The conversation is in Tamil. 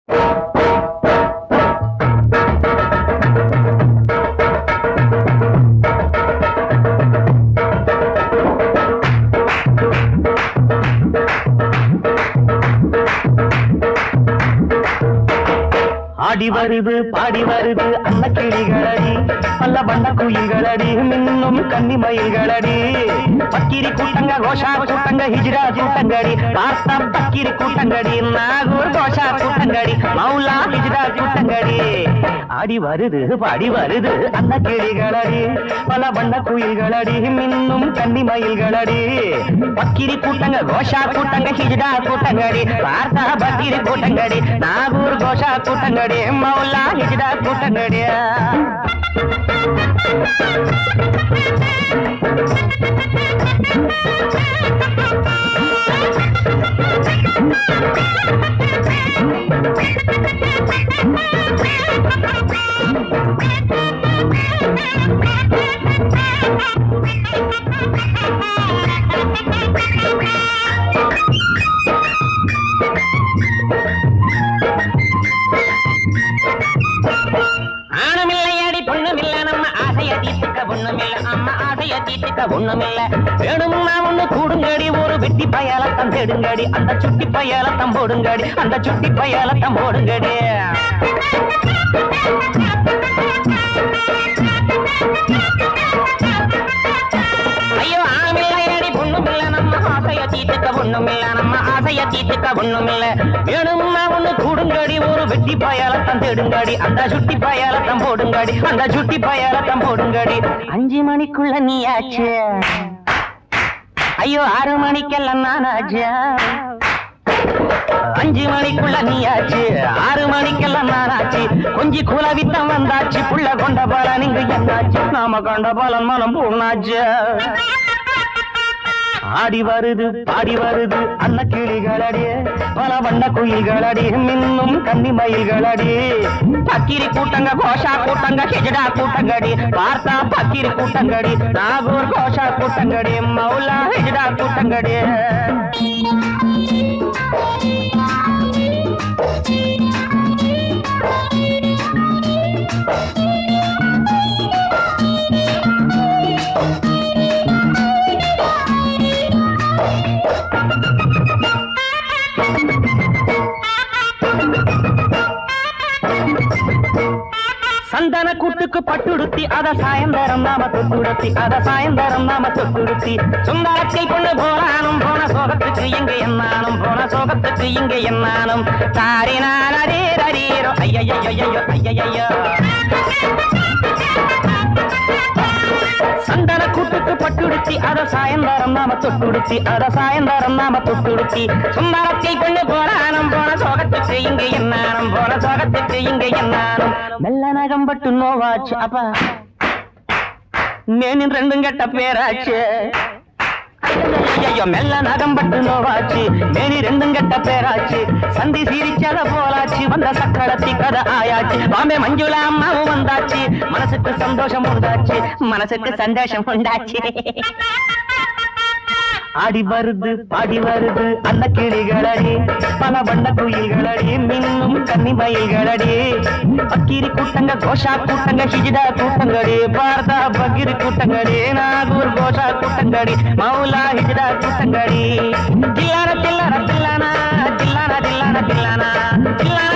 ஆடி வருது பாடி வருது அன்ன கிளிகளடி பல்ல வண்ண குயில்களடி மின்னும் கன்னி மயில்களடி பக்கிரி கூட்டங்க கோஷா கூட்டங்க ஹிஜ்ரா கூட்டங்கடி பார்த்தா பக்கிரி கூட்டங்கடி நாகூர் கோஷா கூட்டங்கடி மௌலா ஹிஜ்ரா கூட்டங்கடி ஆடி வருது பாடி வருது அன்ன கிளிகளடி பல வண்ண குயில்களடி மின்னும் கன்னி மயில்களடி பக்கிரி கூட்டங்க கோஷா கூட்டங்க ஹிஜ்ரா கூட்டங்கடி பார்த்தா பக்கிரி கூட்டங்கடி நாகூர் கோஷா கூட்டங்கடி மௌலா ஹிஜ்ரா கூட்டங்கடி ஆணுமில்லையடி பொண்ணுமில்ல நம்ம ஆசைய தீர்த்துக்க ஒண்ணுமில்ல அம்மா ஆசைய தீர்த்துக்க ஒண்ணுமில்ல வேணும்னா ஒண்ணு கூடுங்கடி ஒரு வெட்டி பயலத்தம் தேடுங்கடி அந்த சுட்டி பயலத்தம் போடுங்கடி அந்த சுட்டி பயலத்தம் போடுங்கடி ஐயோ ஆணுமில்லையடி பொண்ணுமில்ல நம்ம ஆசைய தீர்த்துக்க ஒண்ணுமில்ல நம்ம ஆசைய தீர்த்துக்க ஒண்ணுமில்ல வேணும்னா ஒண்ணு கூடுங்கடி ஒரு வெட்டி பயலத்தம் தேடுங்கடி அந்த சுட்டி பயலத்தம் போடுங்கடி அந்த சுட்டி பயலத்தம் போடுங்கடி அஞ்சு மணிக்குள்ள நீ ஆச்சு ஐயோ ஆறு மணிக்கெல்லாம் நான் ஆச்சு அஞ்சு மணிக்குள்ள நீ ஆச்சு ஆறு மணிக்கெல்லாம் நான் ஆச்சு கொஞ்சி குலவித்தம் வந்தாச்சு புள்ள கொண்ட பலன் இங்கு என்னாச்சு நாம கொண்ட பலன் மனம் பூர்ணாச்சு ஆடி வருது பாடி வருது அன்ன கிளிகளடி பல வண்ண குயில்களடி மின்னும் கன்னி மயில்களடி பக்கிரி கூட்டங்க கோஷா கூட்டங்க ஹெஜடா கூட்டங்கடி பார்த்தா பக்கிரி கூட்டங்கடி நாகூர் கோஷா கூட்டங்கடி மௌலா ஹெஜடா கூட்டங்கடி சந்தன கூட்டுக்கு பட்டுடுத்தி அத சாயந்தரம் நாம தொட்டுடுத்தி அத சாயந்தரம் நாம தொட்டுடுத்தி சுந்தரத்தை கொண்டு போனானும் போன சோகத்துக்கு இங்க என்னானும் போன சோகத்துக்கு இங்க என்னானும் தாரினான் அதே ரரீரோ ஐயையோ ஐயையோ சந்தன கூட்டுக்கு பட்டுடுத்தி அத சாயந்தரம் நாம தொட்டுடுத்தி அத சாயந்தரம் நாம தொட்டுடுத்தி சுந்தரத்தை கொண்டு போனானும் போன சோகத்துக்கு இங்க என்னானும் போன சோகத்துக்கு இங்க என்னானும் மெல்ல நகம்பட்டு நோவாச்சு அப்பா மேனின் ரெண்டும் கெட்ட பேராச்சு ஐயோ மெல்ல நகம்பட்டு நோவாச்சு மேனி ரெண்டும் கெட்ட பேராச்சு சந்தி சிரிச்சத போலாச்சு வந்த சக்கரத்தி கதை ஆயாச்சு பாம்பே மஞ்சுளா அம்மாவும் வந்தாச்சு மனசுக்கு சந்தோஷம் உண்டாச்சு மனசுக்கு சந்தோஷம் உண்டாச்சு ஆடி வருது பாடி வருது அந்த கிளிகளடி பல வண்ண குயில்களடி மின்னும் கன்னி மயில்களடி பக்கிரி கூட்டங்க கோஷா கூட்டங்க ஹிஜிடா கூட்டங்கடி பாரதா பக்கிரி கூட்டங்கடி நாகூர் கோஷா கூட்டங்கடி மௌலா ஹிஜிடா கூட்டங்கடி தில்லான தில்லான தில்லானா தில்லானா தில்லானா தில்லானா தில்லானா